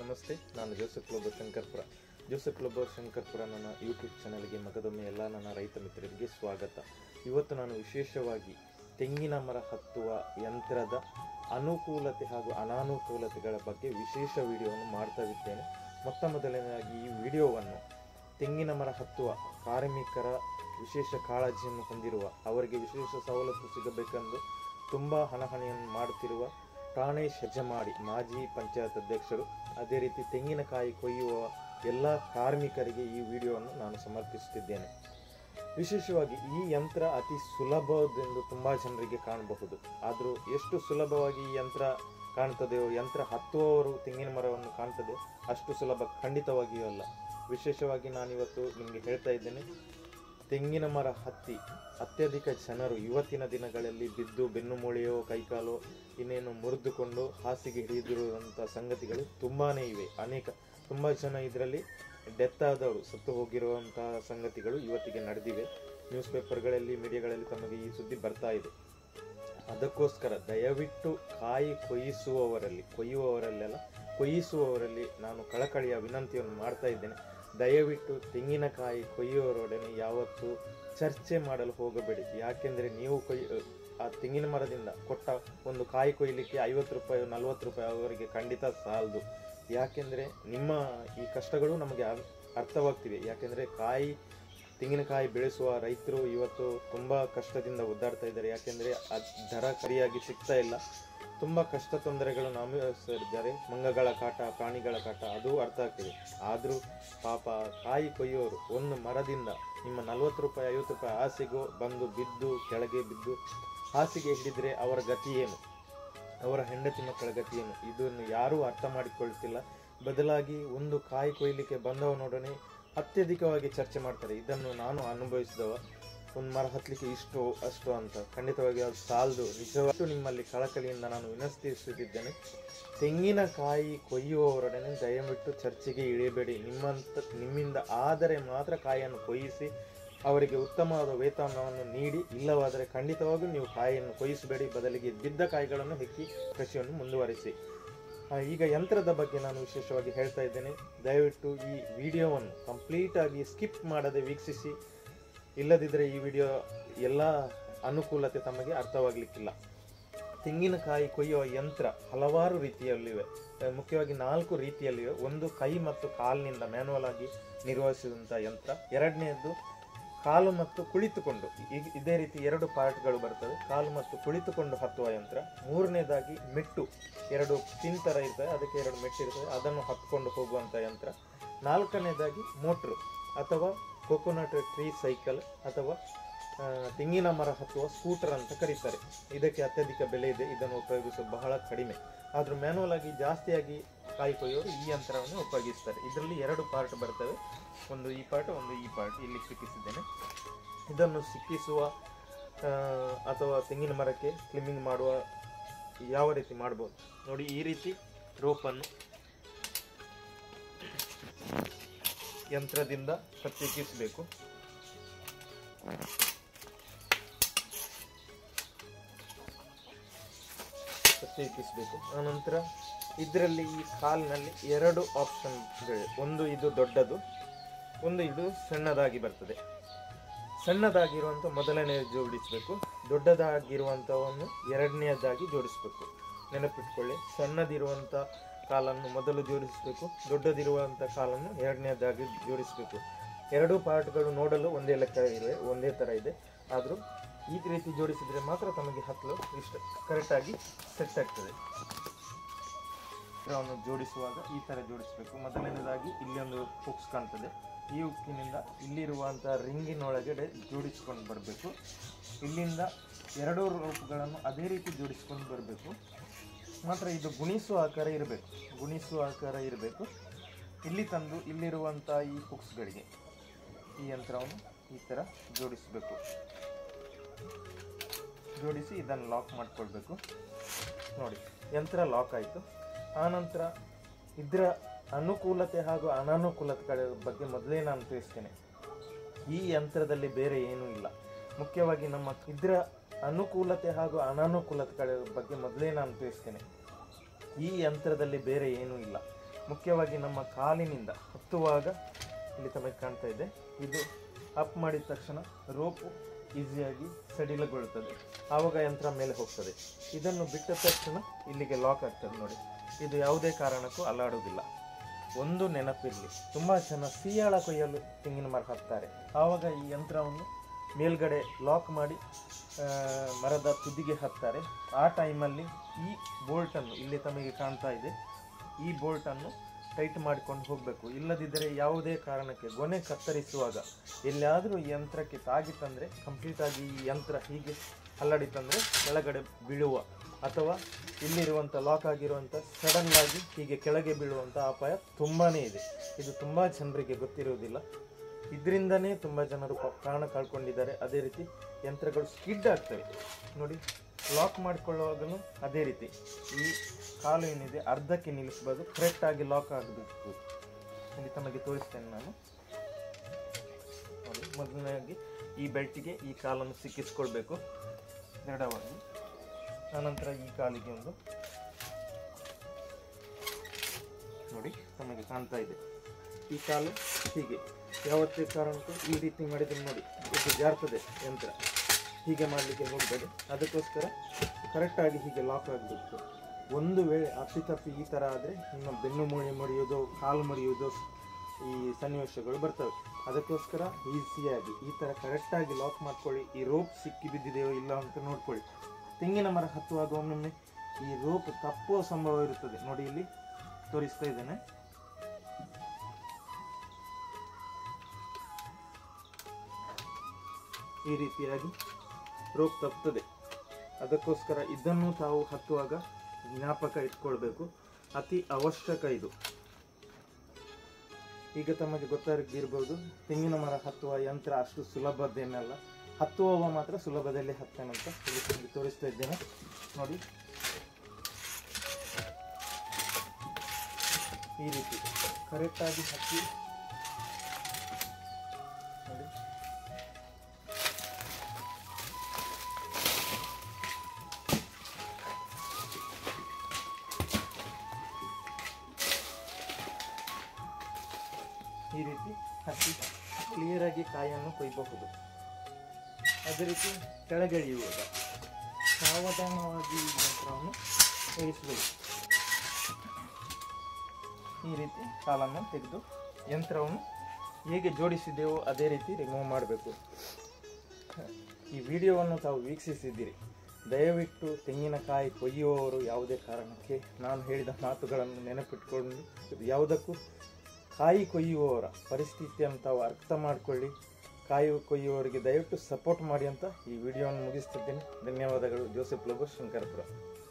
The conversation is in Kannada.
ನಮಸ್ತೆ ನಾನು Joseph Clober Shankarpura Joseph Clober Shankarpura ನನ್ನ ಯೂಟ್ಯೂಬ್ ಚಾನಲ್ಗೆ ಮಗದೊಮ್ಮೆ ಎಲ್ಲ ನನ್ನ ರೈತ ಮಿತ್ರರಿಗೆ ಸ್ವಾಗತ ಇವತ್ತು ನಾನು ವಿಶೇಷವಾಗಿ ತೆಂಗಿನ ಮರ ಹತ್ತುವ ಯಂತ್ರದ ಅನುಕೂಲತೆ ಹಾಗೂ ಅನಾನುಕೂಲತೆಗಳ ಬಗ್ಗೆ ವಿಶೇಷ ವಿಡಿಯೋವನ್ನು ಮಾಡ್ತಾ ಇದ್ದೇನೆ ಮೊತ್ತ ಮೊದಲನೇದಾಗಿ ಈ ವಿಡಿಯೋವನ್ನು ತೆಂಗಿನ ಮರ ಹತ್ತುವ ಕಾರ್ಮಿಕರ ವಿಶೇಷ ಕಾಳಜಿಯನ್ನು ಹೊಂದಿರುವ ಅವರಿಗೆ ವಿಶೇಷ ಸವಲತ್ತು ಸಿಗಬೇಕೆಂದು ತುಂಬ ಹಣಹಣಿಯನ್ನು ಮಾಡುತ್ತಿರುವ ಠಾಣೇಶ್ ಹೆಜಮಾಡಿ ಮಾಜಿ ಪಂಚಾಯತ್ ಅಧ್ಯಕ್ಷರು ಅದೇ ರೀತಿ ತೆಂಗಿನಕಾಯಿ ಕೊಯ್ಯುವ ಎಲ್ಲ ಕಾರ್ಮಿಕರಿಗೆ ಈ ವಿಡಿಯೋವನ್ನು ನಾನು ಸಮರ್ಪಿಸುತ್ತಿದ್ದೇನೆ ವಿಶೇಷವಾಗಿ ಈ ಯಂತ್ರ ಅತಿ ಸುಲಭವೆಂದು ತುಂಬ ಜನರಿಗೆ ಕಾಣಬಹುದು ಆದರೂ ಎಷ್ಟು ಸುಲಭವಾಗಿ ಈ ಯಂತ್ರ ಕಾಣ್ತದೆಯೋ ಯಂತ್ರ ಹತ್ತುವವರು ತೆಂಗಿನ ಮರವನ್ನು ಕಾಣ್ತದೆ ಅಷ್ಟು ಸುಲಭ ಖಂಡಿತವಾಗಿಯೂ ಅಲ್ಲ ವಿಶೇಷವಾಗಿ ನಾನಿವತ್ತು ನಿಮಗೆ ಹೇಳ್ತಾ ಇದ್ದೇನೆ ತೆಂಗಿನ ಮರ ಹತ್ತಿ ಅತ್ಯಧಿಕ ಜನರು ಇವತ್ತಿನ ದಿನಗಳಲ್ಲಿ ಬಿದ್ದು ಬೆನ್ನು ಮೂಳೆಯೋ ಕೈಕಾಲೋ ಇನ್ನೇನು ಮುರಿದುಕೊಂಡು ಹಾಸಿಗೆ ಹಿಡಿದಿರುವಂಥ ಸಂಗತಿಗಳು ತುಂಬಾ ಇವೆ ಅನೇಕ ತುಂಬ ಜನ ಇದರಲ್ಲಿ ಡೆತ್ ಆದವರು ಸತ್ತು ಹೋಗಿರುವಂತಹ ಸಂಗತಿಗಳು ಇವತ್ತಿಗೆ ನಡೆದಿವೆ ನ್ಯೂಸ್ ಪೇಪರ್ಗಳಲ್ಲಿ ಮೀಡಿಯಾಗಳಲ್ಲಿ ತಮಗೆ ಈ ಸುದ್ದಿ ಬರ್ತಾ ಇದೆ ಅದಕ್ಕೋಸ್ಕರ ದಯವಿಟ್ಟು ಕಾಯಿ ಕೊಯ್ಯಿಸುವವರಲ್ಲಿ ಕೊಯ್ಯುವವರಲ್ಲೆಲ್ಲ ಕೊಯ್ಯಿಸುವವರಲ್ಲಿ ನಾನು ಕಳಕಳಿಯ ವಿನಂತಿಯನ್ನು ಮಾಡ್ತಾ ಇದ್ದೇನೆ ದಯವಿಟ್ಟು ತೆಂಗಿನಕಾಯಿ ಕೊಯ್ಯುವವರೊಡನೆ ಯಾವತ್ತೂ ಚರ್ಚೆ ಮಾಡಲು ಹೋಗಬೇಡಿ ಯಾಕೆಂದರೆ ನೀವು ಕೊಯ್ ಆ ತೆಂಗಿನ ಮರದಿಂದ ಕೊಟ್ಟ ಒಂದು ಕಾಯಿ ಕೊಯ್ಯಲಿಕ್ಕೆ ಐವತ್ತು ರೂಪಾಯಿ ನಲ್ವತ್ತು ರೂಪಾಯಿ ಅವರಿಗೆ ಖಂಡಿತ ಸಾಲದು ಯಾಕೆಂದರೆ ನಿಮ್ಮ ಈ ಕಷ್ಟಗಳು ನಮಗೆ ಅರ್- ಅರ್ಥವಾಗ್ತಿವೆ ಯಾಕೆಂದರೆ ಕಾಯಿ ತೆಂಗಿನಕಾಯಿ ಬೆಳೆಸುವ ರೈತರು ಇವತ್ತು ತುಂಬ ಕಷ್ಟದಿಂದ ಒದ್ದಾಡ್ತಾ ಇದ್ದಾರೆ ಯಾಕೆಂದರೆ ದರ ಸರಿಯಾಗಿ ಸಿಗ್ತಾ ಇಲ್ಲ ತುಂಬ ಕಷ್ಟ ತೊಂದರೆಗಳು ಅನುಭವಿಸ್ತಿದ್ದಾರೆ ಮಂಗಗಳ ಕಾಟ ಪ್ರಾಣಿಗಳ ಕಾಟ ಅದು ಅರ್ಥ ಆಗ್ತಿದೆ ಆದರೂ ಪಾಪ ಕಾಯಿ ಕೊಯ್ಯೋರು ಒಂದು ಮರದಿಂದ ನಿಮ್ಮ ನಲ್ವತ್ತು ರೂಪಾಯಿ ಐವತ್ತು ರೂಪಾಯಿ ಹಾಸಿಗೋ ಬಂದು ಬಿದ್ದು ಕೆಳಗೆ ಬಿದ್ದು ಹಾಸಿಗೆ ಹಿಡಿದ್ರೆ ಅವರ ಗತಿ ಏನು ಅವರ ಹೆಂಡತಿ ಮಕ್ಕಳ ಗತಿ ಏನು ಇದನ್ನು ಯಾರೂ ಅರ್ಥ ಮಾಡಿಕೊಳ್ತಿಲ್ಲ ಬದಲಾಗಿ ಒಂದು ಕಾಯಿ ಕೊಯ್ಲಿಕ್ಕೆ ಬಂದವನೊಡನೆ ಅತ್ಯಧಿಕವಾಗಿ ಚರ್ಚೆ ಮಾಡ್ತಾರೆ ಇದನ್ನು ನಾನು ಅನುಭವಿಸಿದವ ಒಂದು ಮರ ಹತ್ತಲಿಕ್ಕೆ ಇಷ್ಟು ಅಷ್ಟು ಅಂತ ಖಂಡಿತವಾಗಿ ಅದು ಸಾಲದು ನಿಜವಾಗ್ಲೂ ನಿಮ್ಮಲ್ಲಿ ಕಳಕಳಿಯಿಂದ ನಾನು ವಿನಂತಿಸುತ್ತಿದ್ದೇನೆ ತೆಂಗಿನಕಾಯಿ ಕೊಯ್ಯುವವರೊಡನೆ ದಯವಿಟ್ಟು ಚರ್ಚೆಗೆ ಇಳಿಯಬೇಡಿ ನಿಮ್ಮಂತ ನಿಮ್ಮಿಂದ ಆದರೆ ಮಾತ್ರ ಕಾಯಿಯನ್ನು ಕೊಯ್ಯಿಸಿ ಅವರಿಗೆ ಉತ್ತಮವಾದ ವೇತನವನ್ನು ನೀಡಿ ಇಲ್ಲವಾದರೆ ಖಂಡಿತವಾಗೂ ನೀವು ಕಾಯಿಯನ್ನು ಕೊಯ್ಯಿಸಬೇಡಿ ಬದಲಿಗೆ ಬಿದ್ದ ಕಾಯಿಗಳನ್ನು ಹೆಕ್ಕಿ ಕೃಷಿಯನ್ನು ಮುಂದುವರಿಸಿ ಆ, ಈಗ ಯಂತ್ರದ ಬಗ್ಗೆ ನಾನು ವಿಶೇಷವಾಗಿ ಹೇಳ್ತಾ ಇದ್ದೇನೆ ದಯವಿಟ್ಟು ಈ ವಿಡಿಯೋವನ್ನು ಕಂಪ್ಲೀಟಾಗಿ ಸ್ಕಿಪ್ ಮಾಡದೆ ವೀಕ್ಷಿಸಿ ಇಲ್ಲದಿದ್ದರೆ ಈ ವಿಡಿಯೋ ಎಲ್ಲ ಅನುಕೂಲತೆ ತಮಗೆ ಅರ್ಥವಾಗಲಿಕ್ಕಿಲ್ಲ ತೆಂಗಿನಕಾಯಿ ಕೊಯ್ಯುವ ಯಂತ್ರ ಹಲವಾರು ರೀತಿಯಲ್ಲಿವೆ ಆ, ಮುಖ್ಯವಾಗಿ ನಾಲ್ಕು ರೀತಿಯಲ್ಲಿವೆ ಒಂದು ಕೈ ಮತ್ತು ಕಾಲಿನಿಂದ ಮ್ಯಾನುವಲ್ ಆಗಿ ನಿರ್ವಹಿಸಿದಂಥ ಯಂತ್ರ ಎರಡನೆಯದ್ದು ಕಾಲು ಮತ್ತು ಕುಳಿತುಕೊಂಡು ಈಗ ಇದೇ ರೀತಿ ಎರಡು ಪಾರ್ಟ್ಗಳು ಬರ್ತವೆ ಕಾಲು ಮತ್ತು ಕುಳಿತುಕೊಂಡು ಹತ್ತುವ ಯಂತ್ರ ಮೂರನೇದಾಗಿ ಮೆಟ್ಟು ಎರಡು ಪಿನ್ ಥರ ಇರ್ತವೆ ಅದಕ್ಕೆ ಎರಡು ಮೆಟ್ಟು ಇರ್ತವೆ ಅದನ್ನು ಹತ್ಕೊಂಡು ಹೋಗುವಂಥ ಯಂತ್ರ ನಾಲ್ಕನೇದಾಗಿ ಮೋಟ್ರು ಅಥವಾ ಕೋಕೋನಟ್ ಟ್ರೀ ಸೈಕಲ್ ಅಥವಾ ಆ, ತೆಂಗಿನ ಮರ ಹತ್ತುವ ಸ್ಕೂಟರ್ ಅಂತ ಕರೀತಾರೆ ಇದಕ್ಕೆ ಅತ್ಯಧಿಕ ಬೆಲೆ ಇದೆ ಇದನ್ನು ಉಪಯೋಗಿಸೋದು ಬಹಳ ಕಡಿಮೆ ಆದರೂ ಮ್ಯಾನುವಲ್ ಆಗಿ ಜಾಸ್ತಿಯಾಗಿ ಕಾಯಿ ಕೊಯ್ಯೋರು ಈ ಯಂತ್ರವನ್ನು ಉಪಯೋಗಿಸ್ತಾರೆ ಇದರಲ್ಲಿ ಎರಡು ಪಾರ್ಟ್ ಬರ್ತವೆ ಒಂದು ಈ ಪಾರ್ಟ್ ಒಂದು ಈ ಪಾರ್ಟ್ ಇಲ್ಲಿ ಸಿಕ್ಕಿಸಿದ್ದೇನೆ ಇದನ್ನು ಸಿಕ್ಕಿಸುವ ಆ, ಅಥವಾ ತೆಂಗಿನ ಮರಕ್ಕೆ ಕ್ಲಿಮ್ಮಿಂಗ್ ಮಾಡುವ ಯಾವ ರೀತಿ ಮಾಡ್ಬೋದು ನೋಡಿ ಈ ರೀತಿ ರೋಪನ್ನು ಯಂತ್ರದಿಂದ ಪ್ರತ್ಯೇಕಿಸಬೇಕು ಪ್ರತ್ಯೇಕಿಸಬೇಕು ಆನಂತರ ಇದರಲ್ಲಿ ಈ ಕಾಲಿನಲ್ಲಿ ಎರಡು ಆಪ್ಷನ್ಗಳಿವೆ ಒಂದು ಇದು ದೊಡ್ಡದು ಒಂದು ಇದು ಸಣ್ಣದಾಗಿ ಬರ್ತದೆ ಸಣ್ಣದಾಗಿರುವಂಥ ಮೊದಲನೇ ಜೋಡಿಸಬೇಕು ದೊಡ್ಡದಾಗಿರುವಂಥವನ್ನು ಎರಡನೆಯದಾಗಿ ಜೋಡಿಸಬೇಕು ನೆನಪಿಟ್ಕೊಳ್ಳಿ ಸಣ್ಣದಿರುವಂಥ ಕಾಲನ್ನು ಮೊದಲು ಜೋಡಿಸಬೇಕು ದೊಡ್ಡದಿರುವಂಥ ಕಾಲನ್ನು ಎರಡನೆಯದಾಗಿ ಜೋಡಿಸಬೇಕು ಎರಡೂ ಪಾರ್ಟ್ಗಳು ನೋಡಲು ಒಂದೇ ಲೆಕ್ಕ ಇವೆ ಒಂದೇ ಥರ ಇದೆ ಆದರೂ ಈ ರೀತಿ ಜೋಡಿಸಿದರೆ ಮಾತ್ರ ತಮಗೆ ಹತ್ತಲು ಇಷ್ಟ ಕರೆಕ್ಟಾಗಿ ಸೆಟ್ ಆಗ್ತದೆ ಚಿತ್ರವನ್ನು ಜೋಡಿಸುವಾಗ ಈ ಥರ ಜೋಡಿಸಬೇಕು ಮೊದಲನೇದಾಗಿ ಇಲ್ಲಿ ಒಂದು ಹುಕ್ಸ್ ಕಾಣ್ತದೆ ಈ ಉಕ್ಕಿನಿಂದ ಇಲ್ಲಿರುವಂಥ ರಿಂಗಿನೊಳಗಡೆ ಜೋಡಿಸ್ಕೊಂಡು ಬರಬೇಕು ಇಲ್ಲಿಂದ ಎರಡೂ ರೂಪಗಳನ್ನು ಅದೇ ರೀತಿ ಜೋಡಿಸ್ಕೊಂಡು ಬರಬೇಕು ಮಾತ್ರ ಇದು ಗುಣಿಸುವ ಆಕಾರ ಇರಬೇಕು ಗುಣಿಸುವ ಆಕಾರ ಇರಬೇಕು ಇಲ್ಲಿ ತಂದು ಇಲ್ಲಿರುವಂಥ ಈ ಹುಕ್ಸ್ಗಳಿಗೆ ಈ ಯಂತ್ರವನ್ನು ಈ ಥರ ಜೋಡಿಸಬೇಕು ಜೋಡಿಸಿ ಇದನ್ನು ಲಾಕ್ ಮಾಡ್ಕೊಳ್ಬೇಕು ನೋಡಿ ಯಂತ್ರ ಲಾಕ್ ಆಯಿತು ಆನಂತರ ಇದರ ಅನುಕೂಲತೆ ಹಾಗೂ ಅನಾನುಕೂಲತೆಗಳ ಬಗ್ಗೆ ಮೊದಲೇ ನಾನು ತಿಳಿಸ್ತೇನೆ ಈ ಯಂತ್ರದಲ್ಲಿ ಬೇರೆ ಏನೂ ಇಲ್ಲ ಮುಖ್ಯವಾಗಿ ನಮ್ಮ ಇದರ ಅನುಕೂಲತೆ ಹಾಗೂ ಅನಾನುಕೂಲತೆಗಳ ಬಗ್ಗೆ ಮೊದಲೇ ನಾನು ತಿಳಿಸ್ತೇನೆ ಈ ಯಂತ್ರದಲ್ಲಿ ಬೇರೆ ಏನೂ ಇಲ್ಲ ಮುಖ್ಯವಾಗಿ ನಮ್ಮ ಕಾಲಿನಿಂದ ಹತ್ತುವಾಗ ಇಲ್ಲಿ ತಮಗೆ ಕಾಣ್ತಾ ಇದೆ ಇದು ಅಪ್ ಮಾಡಿದ ತಕ್ಷಣ ರೋಪು ಈಸಿಯಾಗಿ ಸಡಿಲಗೊಳ್ಳುತ್ತದೆ ಆವಾಗ ಯಂತ್ರ ಮೇಲೆ ಹೋಗ್ತದೆ ಇದನ್ನು ಬಿಟ್ಟ ತಕ್ಷಣ ಇಲ್ಲಿಗೆ ಲಾಕ್ ಆಗ್ತದೆ ನೋಡಿ ಇದು ಯಾವುದೇ ಕಾರಣಕ್ಕೂ ಅಲ್ಲಾಡುವುದಿಲ್ಲ ಒಂದು ನೆನಪಿರಲಿ ತುಂಬ ಜನ ಸಿಯಾಳ ಕೊಯ್ಯಲು ತೆಂಗಿನ ಮರ ಹಾಕ್ತಾರೆ ಆವಾಗ ಈ ಯಂತ್ರವನ್ನು ಮೇಲ್ಗಡೆ ಲಾಕ್ ಮಾಡಿ ಆ, ಮರದ ತುದಿಗೆ ಹಾಕ್ತಾರೆ ಆ ಟೈಮಲ್ಲಿ ಈ ಬೋಲ್ಟನ್ನು ಇಲ್ಲಿ ತಮಗೆ ಕಾಣ್ತಾ ಇದೆ ಈ ಬೋಲ್ಟನ್ನು ಟೈಟ್ ಮಾಡಿಕೊಂಡು ಹೋಗಬೇಕು ಇಲ್ಲದಿದ್ದರೆ ಯಾವುದೇ ಕಾರಣಕ್ಕೆ ಗೊನೆ ಕತ್ತರಿಸುವಾಗ ಎಲ್ಲಿಯಾದರೂ ಈ ಯಂತ್ರಕ್ಕೆ ತಾಗಿತ್ತಂದರೆ ಕಂಪ್ಲೀಟಾಗಿ ಈ ಯಂತ್ರ ಹೀಗೆ ಅಲ್ಲಾಡಿತಂದರೆ ಕೆಳಗಡೆ ಬೀಳುವ ಅಥವಾ ಇಲ್ಲಿರುವಂಥ ಲಾಕ್ ಆಗಿರುವಂಥ ಸಡನ್ ಆಗಿ ಹೀಗೆ ಕೆಳಗೆ ಬೀಳುವಂಥ ಅಪಾಯ ತುಂಬಾ ಇದೆ ಇದು ತುಂಬ ಜನರಿಗೆ ಗೊತ್ತಿರುವುದಿಲ್ಲ ಇದರಿಂದನೇ ತುಂಬ ಜನರು ಪ- ಪ್ರಾಣ ಕಳ್ಕೊಂಡಿದ್ದಾರೆ ಅದೇ ರೀತಿ ಯಂತ್ರಗಳು ಸ್ಕಿಡ್ ಆಗ್ತವೆ ನೋಡಿ ಲಾಕ್ ಮಾಡಿಕೊಳ್ಳುವಾಗಲೂ ಅದೇ ರೀತಿ ಈ ಕಾಲು ಏನಿದೆ ಅರ್ಧಕ್ಕೆ ನಿಲ್ಲಿಸಬಾರ್ದು ಕರೆಕ್ಟಾಗಿ ಲಾಕ್ ಆಗಬೇಕು ಇಲ್ಲಿ ತಮಗೆ ತೋರಿಸ್ತೇನೆ ನಾನು ನೋಡಿ ಮೊದಲನೇದಾಗಿ ಈ ಬೆಲ್ಟಿಗೆ ಈ ಕಾಲನ್ನು ಸಿಕ್ಕಿಸ್ಕೊಳ್ಬೇಕು ದೃಢವಾಗಿ ಆನಂತರ ಈ ಕಾಲಿಗೆ ಒಂದು ನೋಡಿ ತಮಗೆ ಕಾಣ್ತಾ ಇದೆ ಈ ಕಾಲು ಹೀಗೆ ಯಾವತ್ತೇ ಕಾರಣಕ್ಕೂ ಈ ರೀತಿ ಮಾಡಿದ್ರೆ ನೋಡಿ ಇದು ಜಾರ್ತದೆ ಯಂತ್ರ ಹೀಗೆ ಮಾಡಲಿಕ್ಕೆ ಹೋಗ್ತದೆ ಅದಕ್ಕೋಸ್ಕರ ಕರೆಕ್ಟಾಗಿ ಹೀಗೆ ಲಾಕ್ ಆಗಬೇಕು ಒಂದು ವೇಳೆ ಅಪ್ಪಿತಪ್ಪಿ ಈ ಥರ ಆದರೆ ನಿಮ್ಮ ಬೆನ್ನು ಮೂಳೆ ಮುರಿಯೋದು ಕಾಲು ಮುರಿಯೋದು ಈ ಸನ್ನಿವೇಶಗಳು ಬರ್ತವೆ ಅದಕ್ಕೋಸ್ಕರ ಈಸಿಯಾಗಿ ಈ ಥರ ಕರೆಕ್ಟಾಗಿ ಲಾಕ್ ಮಾಡ್ಕೊಳ್ಳಿ ಈ ರೋಪ್ ಸಿಕ್ಕಿ ಬಿದ್ದಿದೆಯೋ ಇಲ್ಲ ಅಂತ ನೋಡ್ಕೊಳ್ಳಿ ತೆಂಗಿನ ಮರ ಹತ್ತುವಾಗ ಒಮ್ಮೊಮ್ಮೆ ಈ ರೋಪ್ ತಪ್ಪುವ ಸಂಭವ ಇರುತ್ತದೆ ನೋಡಿ ಇಲ್ಲಿ ತೋರಿಸ್ತಾ ಇದ್ದೇನೆ ಈ ರೀತಿಯಾಗಿ ರೋಪ್ ತಪ್ಪುತ್ತದೆ ಅದಕ್ಕೋಸ್ಕರ ಇದನ್ನು ತಾವು ಹತ್ತುವಾಗ ಜ್ಞಾಪಕ ಇಟ್ಕೊಳ್ಬೇಕು ಅತಿ ಅವಶ್ಯಕ ಇದು ಈಗ ತಮಗೆ ಗೊತ್ತಾಗಿರ್ಬೋದು ತೆಂಗಿನ ಮರ ಹತ್ತುವ ಯಂತ್ರ ಅಷ್ಟು ಸುಲಭದ್ದೇನಲ್ಲ ಹತ್ತುವವ ಮಾತ್ರ ಸುಲಭದಲ್ಲಿ ಹತ್ತಾನಂತ ಇಲ್ಲಿ ನಿಮಗೆ ತೋರಿಸ್ತಾ ಇದ್ದೇನೆ ನೋಡಿ ಈ ರೀತಿ ಕರೆಕ್ಟಾಗಿ ಹತ್ತಿ ನೋಡಿ ಈ ರೀತಿ ಹತ್ತಿ ಕ್ಲಿಯರಾಗಿ ಕಾಯನ್ನು ಕೊಯ್ಯಬಹುದು ಅದೇ ರೀತಿ ಕೆಳಗಿಳಿಯುವಾಗ ಸಾವಧಾನವಾಗಿ ಈ ಯಂತ್ರವನ್ನು ಇಳಿಸಬೇಕು ಈ ರೀತಿ ಕಾಲನ್ನು ತೆಗೆದು ಯಂತ್ರವನ್ನು ಹೇಗೆ ಜೋಡಿಸಿದೆವೋ ಅದೇ ರೀತಿ ರಿಮೂವ್ ಮಾಡಬೇಕು ಈ ವಿಡಿಯೋವನ್ನು ತಾವು ವೀಕ್ಷಿಸಿದ್ದೀರಿ ದಯವಿಟ್ಟು ತೆಂಗಿನಕಾಯಿ ಕೊಯ್ಯುವವರು ಯಾವುದೇ ಕಾರಣಕ್ಕೆ ನಾನು ಹೇಳಿದ ಮಾತುಗಳನ್ನು ನೆನಪಿಟ್ಕೊಂಡು ಯಾವುದಕ್ಕೂ ಕಾಯಿ ಕೊಯ್ಯುವವರ ಪರಿಸ್ಥಿತಿಯನ್ನು ತಾವು ಅರ್ಥ ಮಾಡಿಕೊಳ್ಳಿ ಕಾಯಿ ಕೊಯ್ಯುವವರಿಗೆ ದಯವಿಟ್ಟು ಸಪೋರ್ಟ್ ಮಾಡಿ ಅಂತ ಈ ವಿಡಿಯೋವನ್ನು ಮುಗಿಸ್ತಿದ್ದೇನೆ ಧನ್ಯವಾದಗಳು ಜೋಸೆಫ್ ಲೋಬೋ ಶಂಕರಪುರ